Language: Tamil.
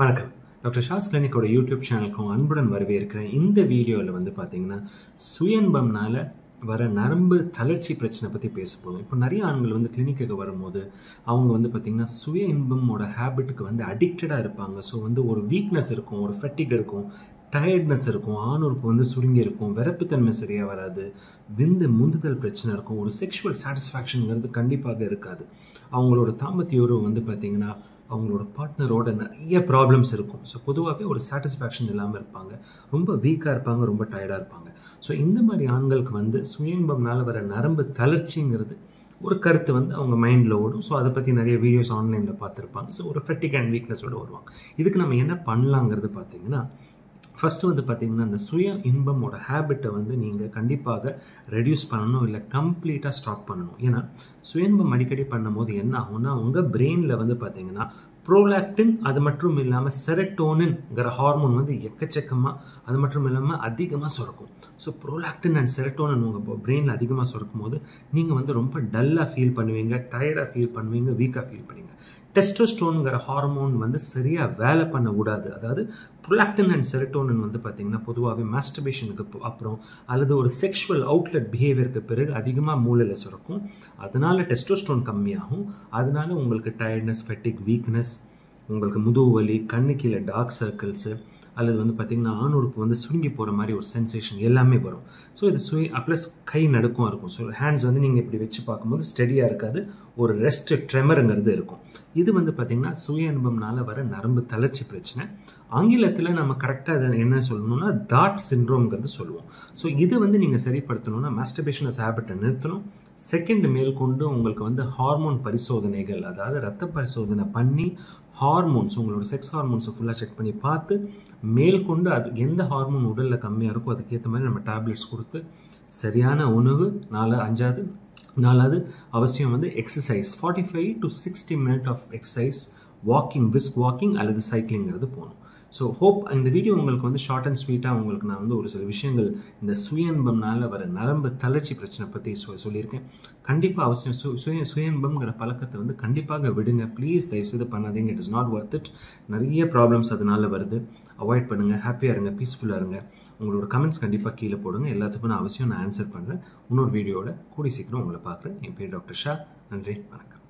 வணக்கம் டாக்டர் ஷாஸ் கிளினிக்கோட யூடியூப் சேனலுக்கும் அன்புடன் வரவேற்கிறேன் இந்த வீடியோவில் வந்து பார்த்தீங்கன்னா சுயன்பம்னால வர நரம்பு தளர்ச்சி பிரச்சனை பற்றி பேச போதும் இப்போ நிறைய ஆண்கள் வந்து கிளினிக்குக்கு வரும்போது அவங்க வந்து பார்த்திங்கன்னா சுய இன்பமோட ஹேபிட்டுக்கு வந்து அடிக்டடாக இருப்பாங்க ஸோ வந்து ஒரு வீக்னஸ் இருக்கும் ஒரு ஃபெட்டிக் இருக்கும் டயர்ட்னஸ் இருக்கும் ஆணுறுப்பு வந்து சுருங்கி இருக்கும் விரப்புத்தன்மை சரியாக வராது விந்து முந்துதல் பிரச்சனை இருக்கும் ஒரு செக்ஷுவல் சாட்டிஸ்ஃபேக்ஷனுங்கிறது கண்டிப்பாக இருக்காது அவங்களோட தாம்பத்திய உறவு வந்து பார்த்திங்கன்னா அவங்களோட பார்ட்னரோட நிறைய ப்ராப்ளம்ஸ் இருக்கும் ஸோ பொதுவாகவே ஒரு சாட்டிஸ்ஃபேக்ஷன் இல்லாமல் இருப்பாங்க ரொம்ப வீக்காக இருப்பாங்க ரொம்ப டயர்டாக இருப்பாங்க ஸோ இந்த மாதிரி ஆண்களுக்கு வந்து சுயன்பம்னால வர நரம்பு தளர்ச்சிங்கிறது ஒரு கருத்து வந்து அவங்க மைண்டில் ஓடும் ஸோ அதை பற்றி நிறைய வீடியோஸ் ஆன்லைனில் பார்த்துருப்பாங்க ஸோ ஒரு ஃபெட்டிக் அண்ட் வீக்னஸோடு வருவாங்க இதுக்கு நம்ம என்ன பண்ணலாங்கிறது பார்த்தீங்கன்னா ஃபஸ்ட்டு வந்து பார்த்திங்கன்னா அந்த சுய இன்பமோட ஹேபிட்டை வந்து நீங்கள் கண்டிப்பாக ரெடியூஸ் பண்ணணும் இல்லை கம்ப்ளீட்டாக ஸ்டாப் பண்ணணும் ஏன்னா சுய இன்பம் அடிக்கடி பண்ணும்போது என்ன ஆகும்னா உங்கள் பிரெயினில் வந்து பார்த்திங்கன்னா ப்ரோலாக்டின் அது மட்டும் இல்லாமல் செரட்டோனின்ங்கிற ஹார்மோன் வந்து எக்கச்சக்கமாக அது மட்டும் இல்லாமல் அதிகமாக சுரக்கும் ஸோ ப்ரோலாக்டின் அண்ட் செரட்டோனின் உங்கள் பிரெயினில் அதிகமாக சுரக்கும் போது நீங்கள் வந்து ரொம்ப டல்லாக ஃபீல் பண்ணுவீங்க டயர்டாக ஃபீல் பண்ணுவீங்க வீக்காக ஃபீல் பண்ணுவீங்க டெஸ்டோஸ்டோனுங்கிற ஹார்மோன் வந்து சரியாக வேலை பண்ண விடாது அதாவது ப்ரொலாக்டின் அண்ட் செரட்டோனின் வந்து பார்த்திங்கன்னா பொதுவாகவே மாஸ்டர்பேஷனுக்கு அப்புறம் அல்லது ஒரு செக்ஷுவல் அவுட்லெட் பிஹேவியருக்கு பிறகு அதிகமாக மூளையில் சுரக்கும் அதனால டெஸ்டோஸ்டோன் கம்மியாகும் அதனால உங்களுக்கு டயர்ட்னஸ் ஃபெட்டிக் வீக்னஸ் உங்களுக்கு முதுகு வலி கண்ணு கீழே டார்க் சர்க்கிள்ஸு அல்லது வந்து பார்த்திங்கன்னா ஆணுறுப்பு வந்து சுருங்கி போகிற மாதிரி ஒரு சென்சேஷன் எல்லாமே வரும் ஸோ இது சுய ப்ளஸ் கை நடுக்கம் இருக்கும் ஸோ ஹேண்ட்ஸ் வந்து நீங்கள் இப்படி வச்சு பார்க்கும்போது ஸ்டெடியாக இருக்காது ஒரு ரெஸ்ட் ட்ரெமருங்கிறது இருக்கும் இது வந்து பார்த்திங்கன்னா சுய அனுபவம்னால வர நரம்பு தளர்ச்சி பிரச்சனை ஆங்கிலத்தில் நம்ம கரெக்டாக அதை என்ன சொல்லணும்னா தாட் சின்ரோம்ங்கிறது சொல்லுவோம் ஸோ இது வந்து நீங்கள் சரிப்படுத்தணும்னா மாஸ்டர்பேஷன் அஸ் ஹேபிட்டை நிறுத்தணும் செகண்ட் மேல் கொண்டு உங்களுக்கு வந்து ஹார்மோன் பரிசோதனைகள் அதாவது ரத்த பரிசோதனை பண்ணி ஹார்மோன்ஸ் உங்களோட செக்ஸ் ஹார்மோன்ஸை ஃபுல்லாக செக் பண்ணி பார்த்து மேல் கொண்டு அது எந்த ஹார்மோன் உடலில் கம்மியாக இருக்கோ அதுக்கேற்ற மாதிரி நம்ம டேப்லெட்ஸ் கொடுத்து சரியான உணவு நாலு அஞ்சாவது நாலாவது அவசியம் வந்து exercise forty five to sixty minute of exercise walking brisk walking அல்லது சைக்கிளிங்கிறது போகணும் ஸோ ஹோப் இந்த வீடியோ உங்களுக்கு வந்து ஷார்ட் அண்ட் ஸ்வீட்டாக உங்களுக்கு நான் வந்து ஒரு சில விஷயங்கள் இந்த சுயன்பம்னால வர நரம்பு தளர்ச்சி பிரச்சனை பற்றி சொ சொல்லியிருக்கேன் கண்டிப்பாக அவசியம் சு சுய சுயன்பம்ங்கிற பழக்கத்தை வந்து கண்டிப்பாக விடுங்க ப்ளீஸ் தயவுசெய்து பண்ணாதீங்க it is not worth it நிறைய ப்ராப்ளம்ஸ் அதனால வருது அவாய்ட் பண்ணுங்கள் ஹாப்பியாக இருங்க பீஸ்ஃபுல்லாக இருங்க உங்களோட கமெண்ட்ஸ் கண்டிப்பாக கீழே போடுங்க எல்லாத்துக்கும் நான் அவசியம் நான் ஆன்சர் பண்ணுறேன் இன்னொரு வீடியோட கூடி சீக்கிரம் உங்களை பார்க்குறேன் என் பேர் டாக்டர் ஷா நன்றி வணக்கம்